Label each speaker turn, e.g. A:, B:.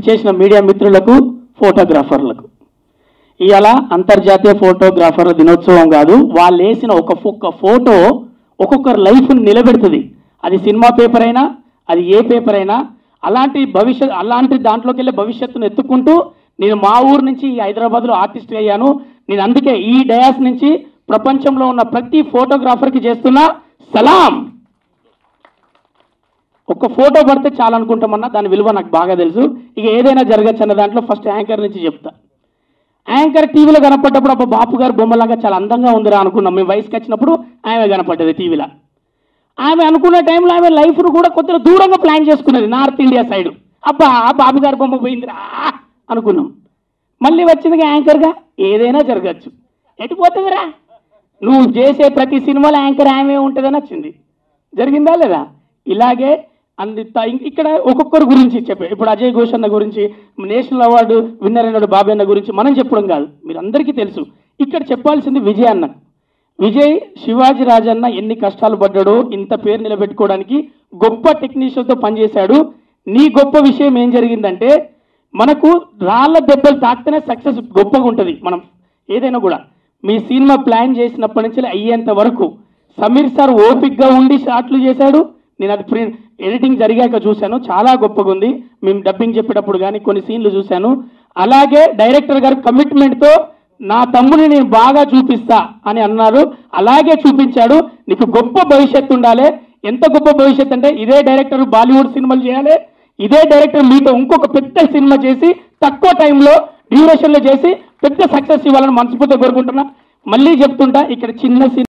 A: విచ్చేసిన మీడియా మిత్రులకు ఫోటోగ్రాఫర్లకు ఇవాళ అంతర్జాతీయ ఫోటోగ్రాఫర్ల దినోత్సవం కాదు వాళ్ళు వేసిన ఒక ఒక్క ఫోటో ఒక్కొక్కరు లైఫ్ని నిలబెడుతుంది అది సినిమా పేపర్ అయినా అది ఏ పేపర్ అయినా అలాంటి భవిష్యత్ అలాంటి దాంట్లోకి వెళ్ళే భవిష్యత్తును ఎత్తుకుంటూ నేను మా ఊరు నుంచి ఈ హైదరాబాద్లో ఆర్టిస్ట్ అయ్యాను నేను అందుకే ఈ డయాస్ నుంచి ప్రపంచంలో ఉన్న ప్రతి ఫోటోగ్రాఫర్కి చేస్తున్న సలాం ఒక్క ఫోటో పడితే చాలా అనుకుంటామన్నా దాని విలువ నాకు బాగా తెలుసు ఇక ఏదైనా జరగచ్చు అన్న దాంట్లో ఫస్ట్ యాంకర్ నుంచి చెప్తా యాంకర్ టీవీలో కనపడ్డప్పుడు అబ్బా బాపు గారు బొమ్మలాగా చాలా అందంగా ఉందిరా అనుకున్నాం మేము వయసుకి వచ్చినప్పుడు ఆమె కనపడ్డది టీవీలో ఆమె అనుకున్న టైంలో ఆమె లైఫ్ను కూడా కొద్దిగా దూరంగా ప్లాన్ చేసుకున్నది నార్త్ ఇండియా సైడ్ అబ్బా బాబు గారి బొమ్మ పోయిందిరా అనుకున్నాం మళ్ళీ వచ్చిందిగా యాంకర్గా ఏదైనా జరగచ్చు ఎటు పోతుందిరా నువ్వు చేసే ప్రతి సినిమాలో యాంకర్ ఆమె ఉంటుందని వచ్చింది జరిగిందా లేదా ఇలాగే అంది త- ఇం- ఇక్కడ ఒక్కొక్కరు గురించి చెప్పే ఇప్పుడు అజయ్ ఘోష్ అన్న గురించి నేషనల్ అవార్డు విన్నర్ అయినాడు బాబీ అన్న గురించి మనం చెప్పడం కాదు మీరు అందరికీ తెలుసు ఇక్కడ చెప్పాల్సింది విజయ్ అన్న విజయ్ శివాజీ రాజన్న ఎన్ని కష్టాలు పడ్డాడో ఇంత పేరు నిలబెట్టుకోవడానికి గొప్ప టెక్నీషియన్తో పనిచేశాడు నీ గొప్ప విషయం ఏం జరిగిందంటే మనకు రాళ్ళ దెబ్బలు తాకితేనే సక్సెస్ గొప్పగా ఉంటుంది మనం ఏదైనా కూడా మీ సినిమా ప్లాన్ చేసినప్పటి నుంచి అయ్యేంత వరకు సమీర్ సార్ ఓపిక్గా ఉండి షాట్లు చేశాడు నేను అది ప్రి ఎడిటింగ్ జరిగాక చూశాను చాలా గొప్పగా ఉంది మేము డబ్బింగ్ చెప్పేటప్పుడు కానీ కొన్ని సీన్లు చూశాను అలాగే డైరెక్టర్ గారు కమిట్మెంట్తో నా తమ్ముని నేను బాగా చూపిస్తా అని అన్నారు అలాగే చూపించాడు నీకు గొప్ప భవిష్యత్తు ఉండాలి ఎంత గొప్ప భవిష్యత్తు అంటే ఇదే డైరెక్టర్ బాలీవుడ్ సినిమాలు చేయాలి ఇదే డైరెక్టర్ మీతో ఇంకొక పెద్ద సినిమా చేసి తక్కువ టైంలో డ్యూరేషన్లో చేసి పెద్ద సక్సెస్ ఇవ్వాలని మనస్ఫూర్తిగా కోరుకుంటున్నా మళ్ళీ చెప్తుంటా ఇక్కడ చిన్న సినిమా